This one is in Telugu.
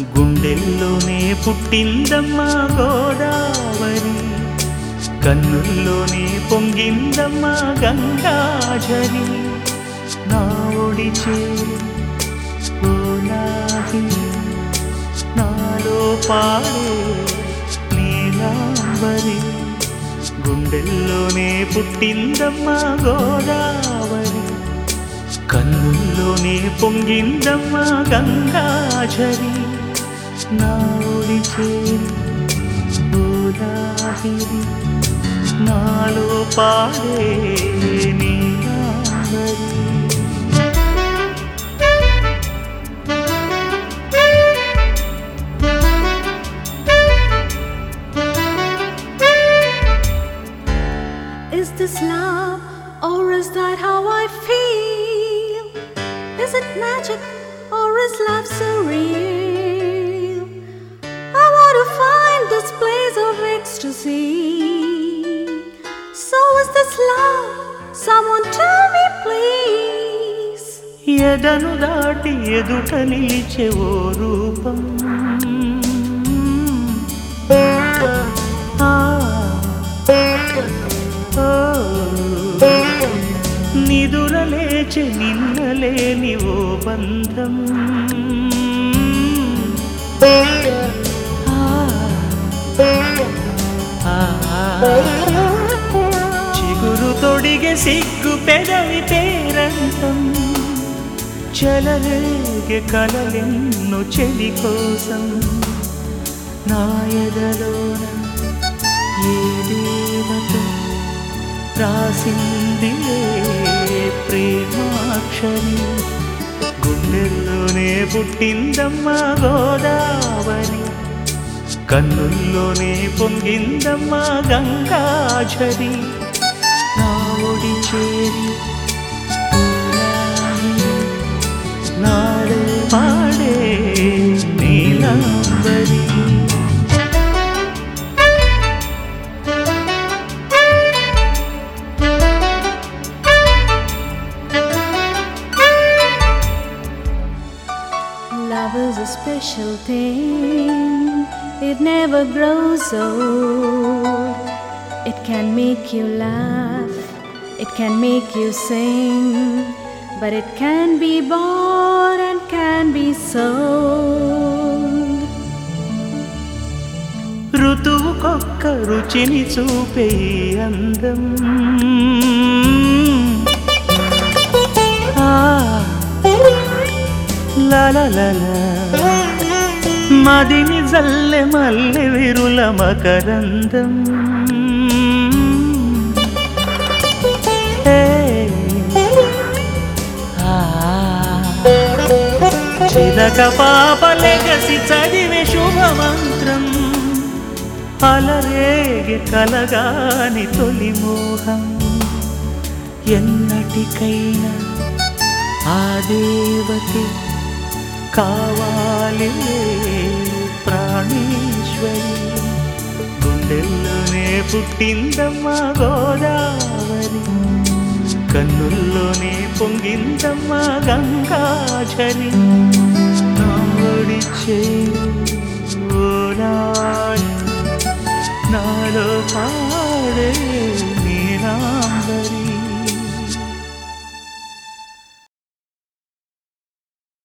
గుండెల్లోనే పుట్టిందమ్మా గోదావరి కన్నుల్లోనే పొంగిందమ్మా గంగాజరి నా ఒడి చేరి ఓలాహిని నాలో పాడే నీలాంబరి గుండెల్లోనే పుట్టిందమ్మా గోదావరి కన్నుల్లోనే పొంగిందమ్మా గంగాజరి నా ఒడి చేరి గోదావరి నాలో పాడే Neelambari Is this love or is that how I feel? Is it magic or is love so real? I want to find this place of ecstasy. So is this love? Someone tell me please. ఎదను దాటి ఎదుట నిలిచే ఓ రూపం ఆ, ఓ, నిదుర లేచే నిన్నలేని ఓ బంధం ఆ, ఆ, చిగురు తొడిగే సిగ్గు పెదవి పేరంతం చలరేగే కలలెన్ను చెలి కోసం నా ఎదలోన ఏ దేవత రాసిందిలే ప్రేమాక్షరి గుండెల్లోనే పుట్టిందమ్మా గోదావరి కన్నుల్లోనే పొంగిందమ్మా గంగాజరి నా ఒడి చేరి ఊరాయి నాడు పాడే Neelambari Love is a special thing, it never grows old. It can make you laugh, it can make you sing, but it can be bought and can be sold. ఋతువుకొక్క రుచిని చూపే ఈ అందం ఆ, లలలల. మదిని జల్లె మల్లె విరుల మకరందం ఏ, ఆ, చిలక పాపలెగసి చదివే శుభమంత్రం అలరేగి కలగాని తొలి మోహం ఎన్నటికైనా ఆ దేవతి కావాలి ప్రాణేశ్వరి గుండెల్లోనే పుట్టిందమ్మా గోదావరి కన్నుల్లోనే పొంగిందమ్మా గంగాజరి నాడి చేరాడు నాలో పాడే నీలాంబరి